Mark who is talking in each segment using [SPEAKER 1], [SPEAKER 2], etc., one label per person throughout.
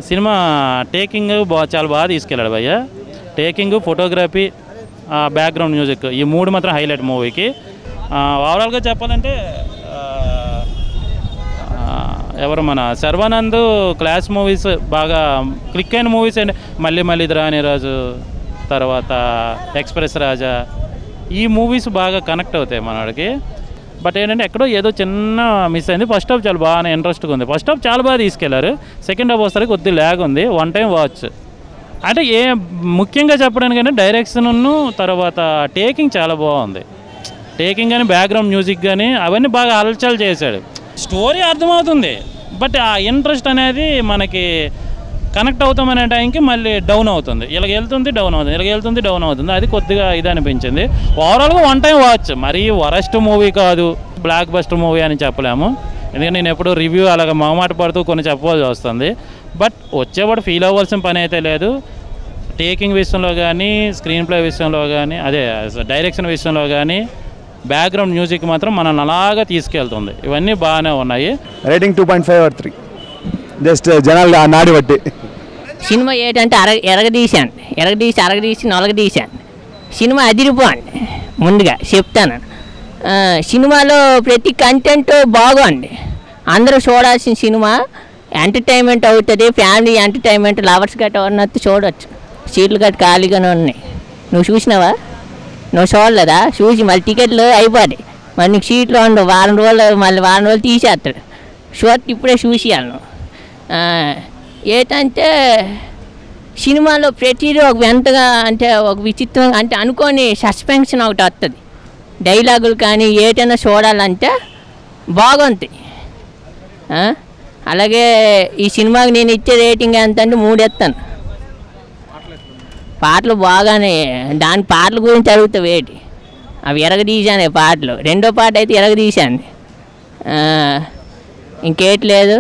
[SPEAKER 1] Cinema taking బా చాలా బాగా తీసుకెళ్ళాడు భయ్య టేకింగ్ ఫోటోగ్రఫీ బ్యాక్గ్రౌండ్ మ్యూజిక్ ఈ మూడు మాత్రం హైలైట్ మూవీకి ఓవరాల్గా చెప్పాలంటే ఆ, ఆ, ఎవరు మన శర్వానంద్ క్లాస్ మూవీస్ బాగా క్లిక్ అయిన మూవీస్ అండి మళ్ళీ మళ్ళీ రాజు తర్వాత ఎక్స్ప్రెస్ రాజా ఈ మూవీస్ బాగా కనెక్ట్ అవుతాయి మనవాడికి బట్ ఏంటంటే ఎక్కడో ఏదో చిన్న మిస్ అయింది ఫస్ట్ హాఫ్ చాలా బాగా ఇంట్రెస్ట్గా ఉంది ఫస్ట్ హాఫ్ చాలా బాగా తీసుకెళ్లారు సెకండ్ హాఫ్ వస్తారు కొద్ది ల్యాగ్ ఉంది వన్ టైం వాచ్ అంటే ఏ ముఖ్యంగా చెప్పడానికంటే డైరెక్షన్ తర్వాత టేకింగ్ చాలా బాగుంది టేకింగ్ కానీ బ్యాక్గ్రౌండ్ మ్యూజిక్ కానీ అవన్నీ బాగా అలచల్ చేశాడు స్టోరీ అర్థమవుతుంది బట్ ఆ ఇంట్రెస్ట్ అనేది మనకి కనెక్ట్ అవుతామనే టైంకి మళ్ళీ డౌన్ అవుతుంది ఇలాగ వెళ్తుంది డౌన్ అవుతుంది ఇలాగ వెళ్తుంది డౌన్ అవుతుంది అది కొద్దిగా ఇది అనిపించింది ఓవరాల్గా వన్ టైం వాచ్ మరీ వరస్ట్ మూవీ కాదు బ్లాక్ బస్టర్ మూవీ అని చెప్పలేము ఎందుకంటే నేను ఎప్పుడు రివ్యూ అలాగ మొహమాట పడుతూ కొన్ని చెప్పవలసి వస్తుంది బట్ వచ్చేవాడు ఫీల్ అవ్వాల్సిన పని అయితే లేదు టేకింగ్ విషయంలో కానీ స్క్రీన్ ప్లే విషయంలో కానీ అదే డైరెక్షన్ విషయంలో కానీ బ్యాక్గ్రౌండ్ మ్యూజిక్ మాత్రం మనల్ని అలాగా తీసుకెళ్తుంది ఇవన్నీ బాగానే ఉన్నాయి
[SPEAKER 2] rating two point five or three just జనాలు ఆ నాడి బట్టి
[SPEAKER 3] సినిమా ఏంటంటే అర ఎరగదీశాను ఎరగదీసి అరగదీసి నొలగదీశాను సినిమా అదిరిపోండి ముందుగా చెప్తాను ఆ, సినిమాలో ప్రతి కంటెంట్ బాగుంది అందరూ చూడాల్సిన సినిమా ఎంటర్టైన్మెంట్ అవుతుంది ఫ్యామిలీ ఎంటర్టైన్మెంట్ లవర్స్ గట్ట ఉన్నట్టు చూడొచ్చు సీట్లు గట్ట ఖాళీగానే ఉన్నాయి నువ్వు చూసినావా నువ్వు చూడలేదా చూసి మళ్ళీ టికెట్లు అయిపోతాయి మరి నీకు సీట్లు ఉండవు వారం రోజులు మళ్ళీ వారం రోజులు తీసేస్తాడు షోట్ ఇప్పుడే చూసేయాలి నువ్వు ఆ, ఏంటంటే సినిమాలో ప్రతిదీ ఒక వింతగా అంటే ఒక విచిత్రం అంటే అనుకోని సస్పెన్షన్ ఒకటి వస్తుంది డైలాగులు కానీ ఏటైనా చూడాలంటే బాగుంటాయి ఆ? అలాగే ఈ సినిమాకి నేను ఇచ్చే రేటింగ్ ఎంత అంటే మూడు ఎత్తాను పాటలు బాగానే దాని పాటల గురించి అడుగుతావు ఏంటి అవి ఎరగదీశాను పాటలు రెండో పాట అయితే ఎరగదీశాను ఆ, ఇంకేటి లేదు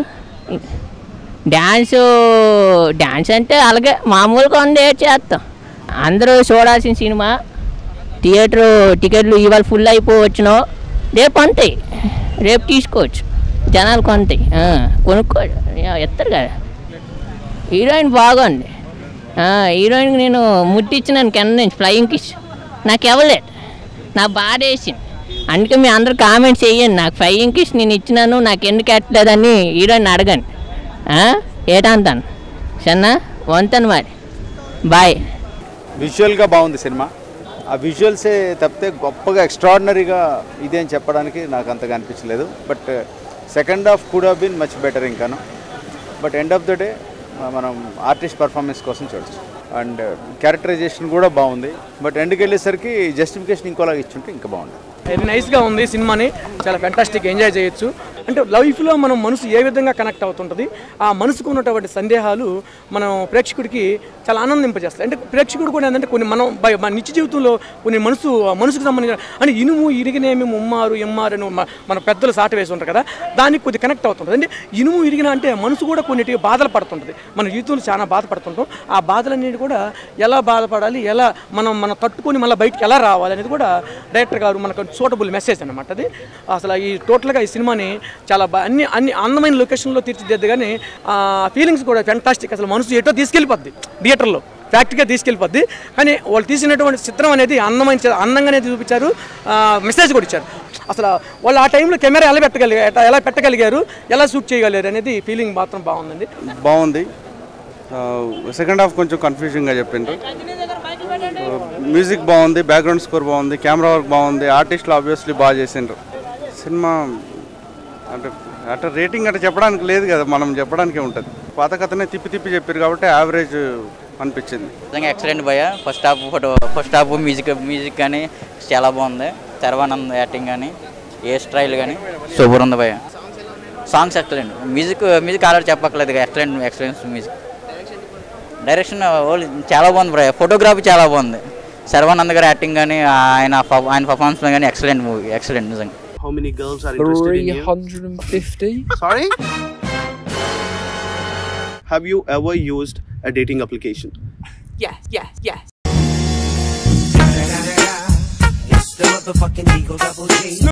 [SPEAKER 3] డ్యాన్స్ డ్యాన్స్ అంటే అలాగే మామూలుగా ఉంది ఏడ్ చేస్తాం అందరూ చూడాల్సిన సినిమా థియేటర్ టికెట్లు ఇవాళ ఫుల్ అయిపోవచ్చునో రేపు ఉంటాయి రేపు తీసుకోవచ్చు జనాలు కొంటాయి ఆ, కొనుక్కో ఎత్తారు కదా హీరోయిన్ బాగుంది ఆ, హీరోయిన్కి నేను ముట్టిచ్చినాను కింద నుంచి ఫ్లయింగ్ కిస్ నాకు ఇవ్వలేదు నా బాధ వేసింది అందుకే మీ అందరు కామెంట్స్ చేయండి నాకు ఫ్లయింగ్ కిస్ నేను ఇచ్చినాను నాకు ఎందుకు ఎట్టలేదని హీరోయిన్ అడగండి ఆ? ఏటంతాను సన్నా వంతను మరి బాయ్
[SPEAKER 4] విజువల్గా బాగుంది సినిమా ఆ విజువల్సే తప్పితే గొప్పగా ఎక్స్ట్రాడినరీగా ఇదే అని చెప్పడానికి నాకు అంతగా అనిపించలేదు but second half could have been much better ఇంకాను but end of the day మనం ఆర్టిస్ట్ పర్ఫార్మెన్స్ కోసం చూడొచ్చు అండ్ క్యారెక్టరైజేషన్ కూడా బాగుంది బట్ ఎండ్కి వెళ్ళేసరికి జస్టిఫికేషన్ ఇంకోలాగా ఇచ్చుంటే ఇంకా బాగుంది
[SPEAKER 5] వెరీ నైస్గా ఉంది సినిమాని చాలా ఫెంటాస్టిక్ ఎంజాయ్ చేయొచ్చు అంటే లైఫ్లో మనం మనసు ఏ విధంగా కనెక్ట్ అవుతుంటుంది ఆ మనసుకు ఉన్నటువంటి సందేహాలు మనం ప్రేక్షకుడికి చాలా ఆనందింపజేస్తాయి అంటే ప్రేక్షకుడు కూడా ఏంటంటే కొన్ని మనం బయ- మన నిత్య జీవితంలో కొన్ని మనసు మనసుకు సంబంధించిన అంటే ఇనుము ఇరిగినేమి ముమ్మారు ఎమ్మారు అని మ- మన పెద్దలు సాట వేసి ఉంటారు కదా దానికి కొద్ది కనెక్ట్ అవుతుంటుంది అంటే ఇనుము ఇరిగిన అంటే మనసు కూడా కొన్నిటికి బాధలు పడుతుంటుంది మన జీవితంలో చాలా బాధపడుతుంటాం ఆ బాధలన్నిటి కూడా ఎలా బాధపడాలి ఎలా మనం మనం తట్టుకొని మళ్ళీ బయటికి ఎలా రావాలి అనేది కూడా డైరెక్టర్ గారు మనకు సూటబుల్ మెసేజ్ అనమాట అది అసలు ఈ టోటల్గా ఈ సినిమాని చాలా బా అన్ని అన్ని అందమైన లొకేషన్లో తీర్చిదిద్దు కానీ ఫీలింగ్స్ కూడా ఫెంటాస్టిక్ అసలు మనసు ఎటో తీసుకెళ్ళిపోద్ది థియేటర్లో ఫ్యాక్టరీగా తీసుకెళ్ళిపోద్ది కానీ వాళ్ళు తీసినటువంటి చిత్రం అనేది అందమైన చి- అందంగా అనేది చూపించారు మెసేజ్ కూడా ఇచ్చారు అసలు వాళ్ళు ఆ టైంలో కెమెరా ఎలా పెట్టగలిగారు ఎలా పెట్టగలిగారు ఎలా షూట్ చేయగలిగారు అనేది ఫీలింగ్ మాత్రం బాగుందండి
[SPEAKER 6] బాగుంది సెకండ్ హాఫ్ కొంచెం కన్ఫ్యూజింగ్గా చెప్పిండ్రు మ్యూజిక్ బాగుంది బ్యాక్గ్రౌండ్ స్కోర్ బాగుంది కెమెరా వర్క్ బాగుంది ఆర్టిస్టులు ఆబ్వియస్లీ బాగా చేసిండ్రు సినిమా అంటే అంటే రేటింగ్ అంటే చెప్పడానికి లేదు కదా మనం చెప్పడానికే ఉంటుంది పాత కథనే తిప్పి తిప్పి చెప్పారు కాబట్టి యావరేజ్ అనిపించింది
[SPEAKER 7] నిజంగా ఎక్సలెంట్ భయ first half photo first half music music కానీ చాలా బాగుంది శర్వానంద్ యాక్టింగ్ కానీ ఏ స్టైల్ కానీ సూపర్ ఉంది భయ songs excellent music music already చెప్పక్కర్లేదు ఎక్సలెంట్ ఎక్సలెంట్ మ్యూజిక్ డైరెక్షన్ చాలా బాగుంది భయ ఫోటోగ్రఫీ చాలా బాగుంది శర్వానంద్ గారి యాక్టింగ్ కానీ ఆయన ప- ఆయన పర్ఫార్మెన్స్ కానీ ఎక్సలెంట్ మూవీ ఎక్సలెంట్ నిజంగా
[SPEAKER 8] How many girls are interested in you?
[SPEAKER 9] 350.
[SPEAKER 8] Sorry? Have you ever used a dating application?
[SPEAKER 9] Yes, yes, yes.
[SPEAKER 10] It's the motherfucking Eagle Double G.